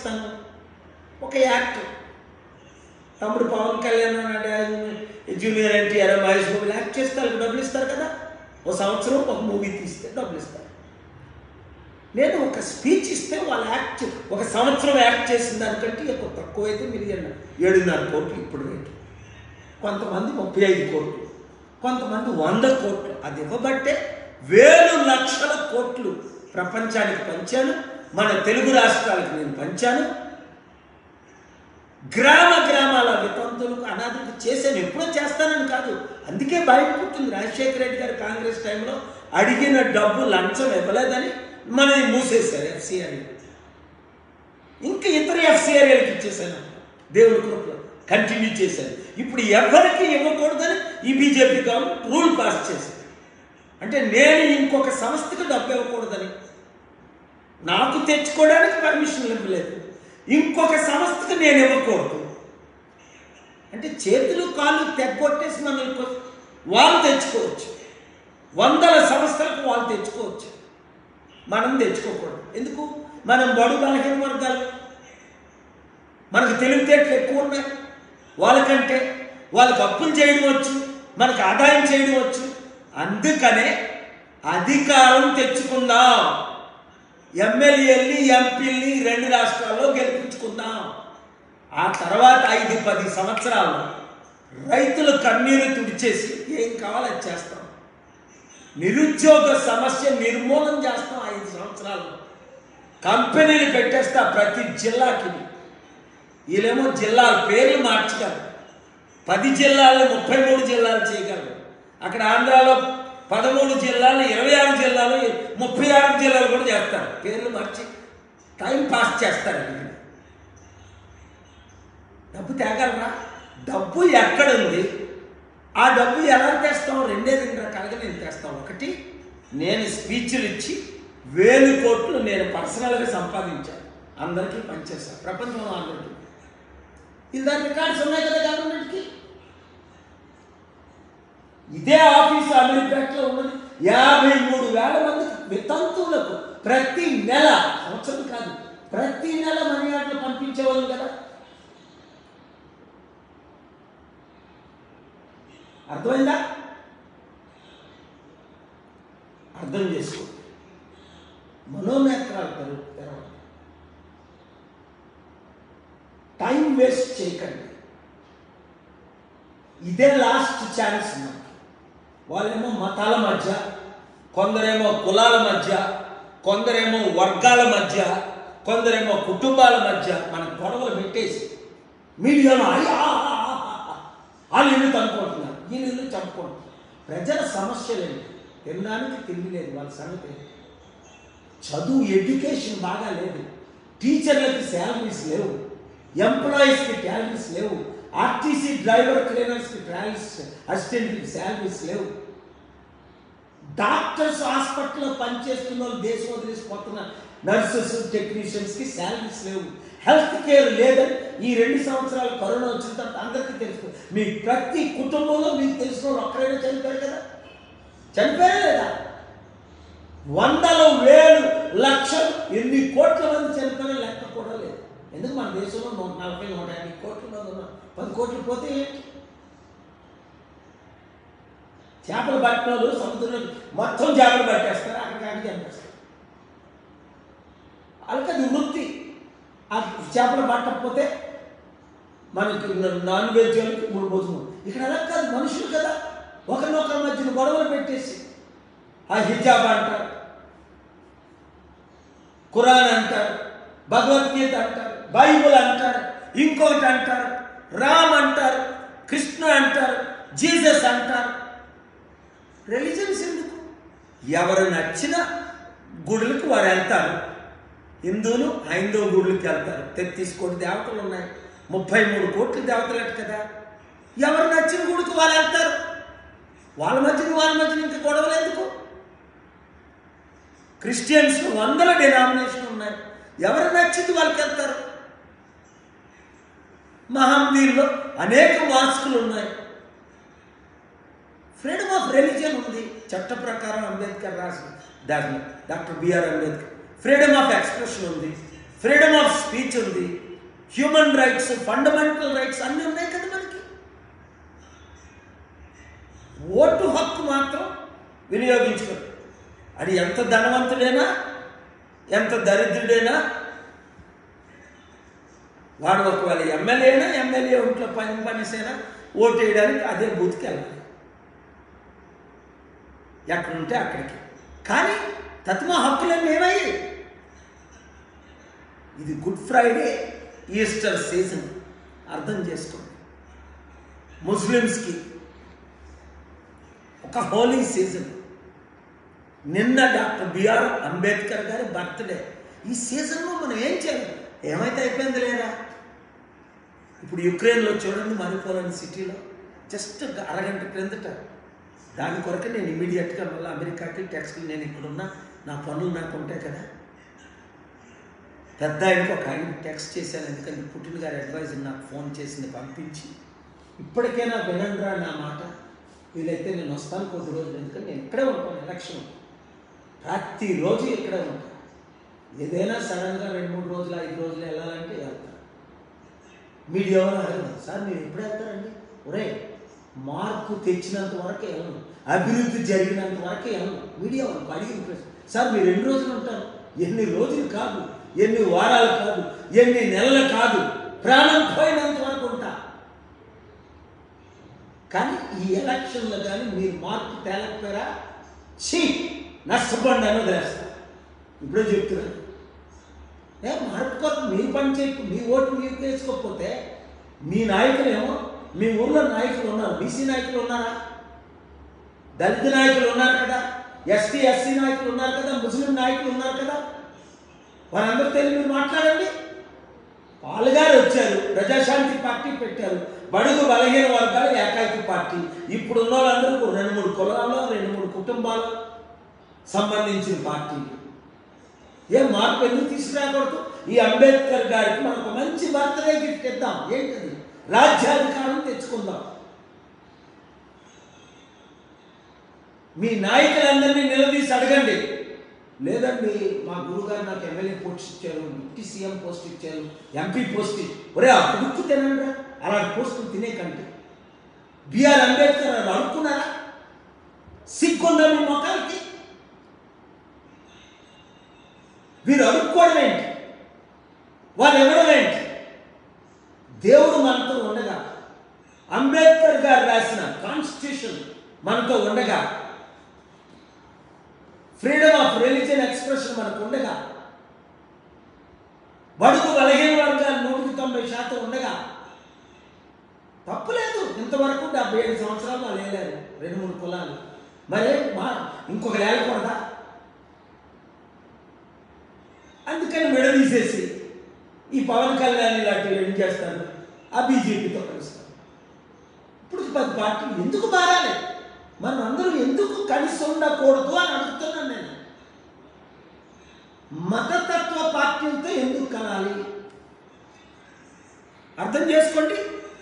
ఇస్తాను ఒక యాక్ట్ తమ్ముడు పవన్ కళ్యాణ్ అన్నాడు జూనియర్ ఎన్టీఆర్ మహేష్ బాబు యాక్ట్ చేస్తే వాళ్ళకి డబ్బులు ఇస్తారు కదా ఓ సంవత్సరం ఒక మూవీ తీస్తే డబ్బులు ఇస్తారు నేను ఒక స్పీచ్ ఇస్తే వాళ్ళు యాక్ట్ చే- ఒక సంవత్సరం యాక్ట్ చేసిన దానికంటే ఎక్కువ తక్కువ అయితే మిలియన్ ఏడున్నర కోట్లు ఇప్పుడు రేటు కొంతమంది ముప్పై ఐదు కోట్లు కొంతమంది వంద కోట్లు అది ఇవ్వబట్టే వేలు లక్షల కోట్లు ప్రపంచానికి పంచాను మన తెలుగు రాష్ట్రాలకు నేను పంచాను గ్రామ గ్రామాల వితంతులకు అనాథులకు చేశాను ఎప్పుడో చేస్తానని కాదు అందుకే బయట పుట్టింది రాజశేఖర రెడ్డి గారు కాంగ్రెస్ టైంలో అడిగిన డబ్బు లంచం ఇవ్వలేదని మనది మూసేశారు ఎఫ్సిఆర్ ఇంకా ఇతర ఎఫ్సిఆర్ఏలకు ఇచ్చేసాను దేవుడి కృపలో కంటిన్యూ చేశాను ఇప్పుడు ఎవరికి ఇవ్వకూడదని ఈ బీజేపీ గవర్నమెంట్ రూల్ పాస్ చేసింది అంటే నేను ఇంకొక సంస్థకు డబ్బు ఇవ్వకూడదని నాకు తెచ్చుకోవడానికి పర్మిషన్ ఇవ్వలేదు ఇంకొక సంస్థకు నేను ఇవ్వకూడదు అంటే చేతులు కాళ్ళు తెగ్గొట్టేసి మనం ఇంకో- వాళ్ళు తెచ్చుకోవచ్చు వందల సంస్థలకు వాళ్ళు తెచ్చుకోవచ్చు మనం తెచ్చుకోకూడదు ఎందుకు మనం బడు బలహీన వర్గాలు మనకు తెలివితేటలు ఎక్కువ ఉన్నాయి వాళ్ళకంటే వాళ్ళకి అప్పులు చేయడం వచ్చు మనకు ఆదాయం చేయడం వచ్చు అందుకనే అధికారం తెచ్చుకుందాం ఎమ్మెల్యేల్ని ఎంపీల్ని రెండు రాష్ట్రాల్లో గెలిపించుకుందాం ఆ తర్వాత ఐదు పది సంవత్సరాలు రైతుల కన్నీరు తుడిచేసి ఏం కావాలో అది చేస్తాం నిరుద్యోగ సమస్య నిర్మూలన చేస్తాం ఐదు సంవత్సరాలు కంపెనీలు పెట్టేస్తా ప్రతి జిల్లాకి వీళ్ళేమో జిల్లాల పేర్లు మార్చగలరు పది జిల్లాలను ముప్పై మూడు జిల్లాలు చేయగలరు అక్కడ ఆంధ్రాలో పదమూడు జిల్లాలు ఇరవై ఆరు జిల్లాలు ముప్పై ఆరు జిల్లాలు కూడా చేస్తారు పేర్లు మార్చి టైం పాస్ చేస్తారు వీళ్ళు. డబ్బు తేగలరా డబ్బు ఎక్కడుంది ఆ డబ్బు ఎలా తెస్తాం రెండే రెండు రకాలుగా నేను తెస్తాం ఒకటి నేను స్పీచ్లు ఇచ్చి వేలు కోట్లు నేను పర్సనల్గా సంపాదించాను అందరికీ పనిచేస్తాను ప్రపంచంలో అందరికీ ఇది దాని రికార్డ్స్ ఉన్నాయి కదా గవర్నమెంట్కి ఇదే ఆఫీస్ అమీర్పేటలో ఉన్నది యాభై మూడు వేల మంది వితంతువులకు ప్రతి నెల సంవత్సరం కాదు ప్రతి నెల మనీ ఆటలు పంపించేవాళ్ళు కదా అర్థమైందా అర్థం చేసుకో మనోనేత్రాలు తెరవ తెరవండి టైం వేస్ట్ చేయకండి ఇదే లాస్ట్ ఛాన్స్ మనకి వాళ్ళేమో మతాల మధ్య కొందరేమో కులాల మధ్య కొందరేమో వర్గాల మధ్య కొందరేమో కుటుంబాల మధ్య మన గొడవలు పెట్టేసి మీడియాలో అయ్యా వాళ్ళు ఇల్లు చంపుకుంటున్నారు వీళ్ళు ఇల్లు చంపుకుంటున్నారు ప్రజల సమస్యలేంటి తినడానికి తిండి లేదు వాళ్ళ సంగతి ఏంటి? చదువు ఎడ్యుకేషన్ బాగా లేదు టీచర్లకి శాలరీస్ లేవు ఎంప్లాయీస్కి శాలరీస్ లేవు ఆర్టీసీ డ్రైవర్ క్లీనర్స్కి ట్రావెల్స్ అసిస్టెంట్కి శాలరీస్ లేవు డాక్టర్స్ హాస్పిటల్లో పనిచేస్తున్న వాళ్ళు దేశం వదిలేసిపోతున్న నర్సెస్ టెక్నీషియన్స్కి శాలరీస్ లేవు హెల్త్ కేర్ లేదని ఈ రెండు సంవత్సరాలు కరోనా వచ్చిన తర్వాత అందరికీ తెలుసు మీ ప్రతి కుటుంబంలో మీకు తెలిసిన వాళ్ళు ఒక్కరైనా చనిపోయారు కదా చనిపోయారా లేదా వందల వేలు లక్షలు ఎన్ని కోట్ల మంది చనిపోయిన లెక్క కూడా లేదు ఎందుకు మన దేశంలో నూట నలభై నూట యాభై కోట్ల మంది ఉన్నారు పది కోట్లు పోతే ఏంటి చేపలు పట్టిన వాళ్ళు సముద్రంలో మొత్తం చేపలు పట్టేస్తారు అక్కడికి అక్కడికి చంపేస్తారు వాళ్ళకి అది వృత్తి ఆ చేపలు పట్టకపోతే మనకి నాన్ వెజ్ వాళ్ళకి మూడు భోజనం ఇక్కడ అలా కాదు మనుషులు కదా ఒకరినొకరి మధ్యన గొడవలు పెట్టేసి ఆ హిజాబ్ అంటారు ఖురాన్ అంటారు భగవద్గీత అంటారు బైబుల్ అంటారు ఇంకొకటి అంటారు రామ్ అంటారు కృష్ణ అంటారు జీసస్ అంటారు రిలీజన్స్ ఎందుకు ఎవరు నచ్చిన గుడులకు వారు వెళ్తారు హిందువులు హైందవ గుడులకు వెళ్తారు తెత్తీస్ కోటి దేవతలు ఉన్నాయి ముప్పై మూడు కోట్ల దేవతలట కదా ఎవరు నచ్చిన గుడికి వాళ్ళు వెళ్తారు వాళ్ళ మధ్యన వాళ్ళ మధ్యన ఇంకా గొడవలు ఎందుకు క్రిస్టియన్స్ వందల డినామినేషన్ ఉన్నాయి ఎవరు నచ్చింది వాళ్ళకి వెళ్తారు మహమ్మీల్లో అనేక మాస్కులు ఉన్నాయి ఫ్రీడమ్ ఆఫ్ రిలీజియన్ ఉంది చట్ట ప్రకారం అంబేద్కర్ రాసిన దాన్ని doctor BR Ambedkar freedom of expression ఉంది ఫ్రీడమ్ ఆఫ్ స్పీచ్ ఉంది హ్యూమన్ రైట్స్ ఫండమెంటల్ రైట్స్ అన్నీ ఉన్నాయి కదా మనకి ఓటు హక్కు మాత్రం వినియోగించుకోరు అది ఎంత ధనవంతుడైనా ఎంత దరిద్రుడైనా వాడు ఒకవేళ ఎమ్మెల్యేనా ఎమ్మెల్యే ఒంట్లో పని పనిసైనా ఓటు వేయడానికి అదే బూత్కి వెళ్ళాలి ఎక్కడుంటే అక్కడికి కానీ తత్మ హక్కులన్నీ ఏమయ్యాయి ఇది గుడ్ ఫ్రైడే ఈస్టర్ సీజన్ అర్థం చేసుకోండి ముస్లిమ్స్కి ఒక హోలీ సీజన్ నిన్న డాక్టర్ బిఆర్ అంబేద్కర్ గారి బర్త్డే ఈ సీజన్లో మనం ఏం చేయాలి ఏమైతే అయిపోయింది లేదా ఇప్పుడు యుక్రెయిన్లో చూడండి మరిపోలని సిటీలో జస్ట్ ఒక అరగంట క్రిందట దాని కొరకు నేను ఇమీడియట్గా మళ్ళీ అమెరికాకి టెక్స్ట్ నేను ఇక్కడున్నా నా పనులు నాకు ఉంటాయి కదా పెద్ద ఆయనకు ఒక ఆయన టెక్స్ట్ చేశాను ఎందుకంటే పుట్టిన గారి అడ్వైజర్ నాకు ఫోన్ చేసింది పంపించి ఇప్పటికైనా వినండ్రా నా మాట వీలైతే నేను వస్తాను కొద్ది రోజులు ఎందుకంటే నేను ఇక్కడే ఉంటాను ఎలక్షన్ ప్రతిరోజు ఇక్కడే ఉంటాను ఏదైనా సడన్గా రెండు మూడు రోజులు ఐదు రోజులు వెళ్ళాలంటే వెళ్తాను మీడియా వాళ్ళు అడగదు సార్ మీరు ఎప్పుడు వెళ్తారండి ఒరే మార్పు తెచ్చినంత వరకే వెళ్ళను అభివృద్ధి జరిగినంత వరకే వెళ్ళను మీడియా వాళ్ళు అడిగిన ప్రశ్న సార్ మీరు ఎన్ని రోజులు ఉంటారు ఎన్ని రోజులు కాదు ఎన్ని వారాలు కాదు ఎన్ని నెలలు కాదు ప్రాణం పోయినంత వరకు ఉంటా కానీ ఈ ఎలక్షన్లో కానీ మీరు మార్పు తేలకపోయారా చీ నష్టపండి అని వదిలేస్తా ఇప్పుడే చెప్తున్నాను ఏ మార్పు కోసం మీరు పని చేయకు మీ ఓటు మీరు వేసుకోకపోతే మీ నాయకులేమో మీ ఊర్లో నాయకులు ఉన్నారు బీసీ నాయకులు ఉన్నారా దళిత నాయకులు ఉన్నారు కదా ఎస్టీ ఎస్సీ నాయకులు ఉన్నారు కదా ముస్లిం నాయకులు ఉన్నారు కదా వారందరూ తెలివి మీరు మాట్లాడండి పాలుగారు వచ్చారు ప్రజాశాంతి పార్టీ పెట్టారు బడుగు బలహీన వర్గాలు ఏకాకి పార్టీ ఇప్పుడు ఉన్న వాళ్ళందరూ రెండు మూడు కులాలు రెండు మూడు కుటుంబాలు సంబంధించిన పార్టీ ఏం మార్పు ఎందుకు తీసుకురాకూడదు ఈ అంబేద్కర్ గారికి మనకు మంచి బర్త్డే గిఫ్ట్ ఇద్దాం ఏంటది రాజ్యాధికారం తెచ్చుకుందాం మీ నాయకులందరినీ నిలదీసి అడగండి లేదండి మా గురుగారు నాకు ఎమ్మెల్యే పోస్ట్ ఇచ్చారు డిప్యూటీ సీఎం పోస్ట్ ఇచ్చారు ఎంపీ పోస్ట్ ఇచ్చారు ఒరే ఆ కుడుక్కు తినండి అలాంటి పోస్టులు తినే కంటే బిఆర్ అంబేద్కర్ అని అనుకున్నారా సిగ్గుందా మీ మొక్కలకి వీరు అడుక్కోవడం ఏంటి వాళ్ళు ఇవ్వడం ఏంటి దేవుడు మనతో ఉండగా అంబేద్కర్ గారు రాసిన కాన్స్టిట్యూషన్ మనతో ఉండగా ఫ్రీడమ్ ఆఫ్ రిలీజియన్ ఎక్స్ప్రెషన్ మనకు ఉండగా బడుగు బలహీన వర్గాలు నూటికి తొంభై శాతం ఉండగా తప్పులేదు ఇంతవరకు డెబ్బై ఏడు సంవత్సరాలు వాళ్ళు వేయలేరు రెండు మూడు కులాలు మరి మా ఇంకొక లేకూడదా అందుకని విడదీసేసి ఈ పవన్ కళ్యాణ్ ఇలాంటివి ఏం చేస్తారు ఆ బీజేపీతో కలుస్తారు ఇప్పుడు పది పార్టీలు ఎందుకు మారాలి మనం అందరూ ఎందుకు కలిసి ఉండకూడదు అని అడుగుతున్నాను నేను మతతత్వ పార్టీలతో ఎందుకు కలాలి అర్థం చేసుకోండి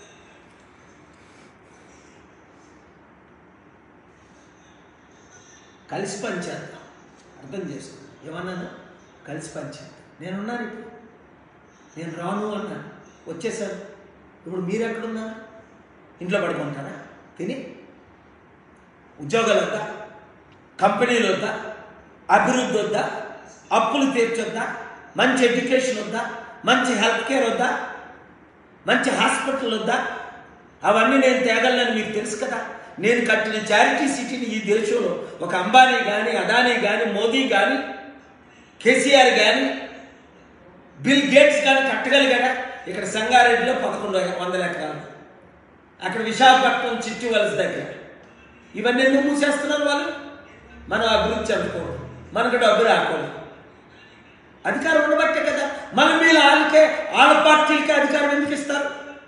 కలిసి పనిచేద్దాం అర్థం చేసుకోండి ఏమన్నాను కలిసి పనిచేద్దాం నేనున్నాను ఇప్పుడు నేను రాను అన్నాను వచ్చేసాను ఇప్పుడు మీరు ఎక్కడున్నారు ఇంట్లో పడుకుంటారా తిని ఉద్యోగాలు వద్దా కంపెనీలు వద్దా అభివృద్ధి వద్దా అప్పులు తీర్చొద్దా మంచి ఎడ్యుకేషన్ వద్దా మంచి హెల్త్ కేర్ వద్దా మంచి హాస్పిటల్ వద్దా అవన్నీ నేను తేగలను మీకు తెలుసు కదా నేను కట్టిన చారిటీ సిటీని ఈ దేశంలో ఒక అంబానీ కానీ అదానీ కానీ మోదీ కానీ కేసీఆర్ కానీ బిల్ గేట్స్ కానీ కట్టగలిగాడా ఇక్కడ సంగారెడ్డిలో పదకొండు వందల ఎకరాలు అక్కడ విశాఖపట్నం చిట్టి వలస దగ్గర ఇవన్నీ ఎందుకు మూసేస్తున్నారు వాళ్ళు మనం అభివృద్ధి చెందుకోవడం మనకు డబ్బు రాకూడదు అధికారం ఉండబట్టే కదా మనం వీళ్ళ వాళ్ళకే వాళ్ళ పార్టీలకే అధికారం ఎందుకు ఇస్తారు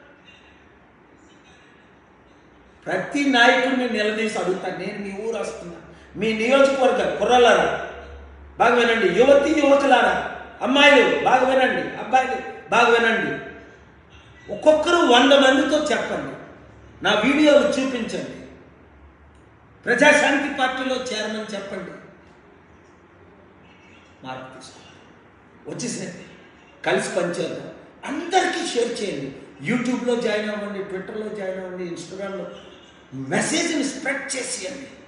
ప్రతి నాయకుడిని నిలదీసి అడుగుతాను నేను మీ ఊరు వస్తున్నా మీ నియోజకవర్గ కుర్రలారా బాగా వినండి యువతి యువకులారా అమ్మాయిలు బాగా వినండి అబ్బాయిలు బాగా వినండి ఒక్కొక్కరు వంద మందితో చెప్పండి నా వీడియోలు చూపించండి ప్రజాశాంతి పార్టీలో చేరమని చెప్పండి మార్పు తీసుకోండి వచ్చేసింది కలిసి పనిచేద్దాం అందరికీ షేర్ చేయండి యూట్యూబ్లో జాయిన్ అవ్వండి ట్విట్టర్లో జాయిన్ అవ్వండి ఇన్స్టాగ్రామ్లో మెసేజ్ని స్ప్రెడ్ చేసేయండి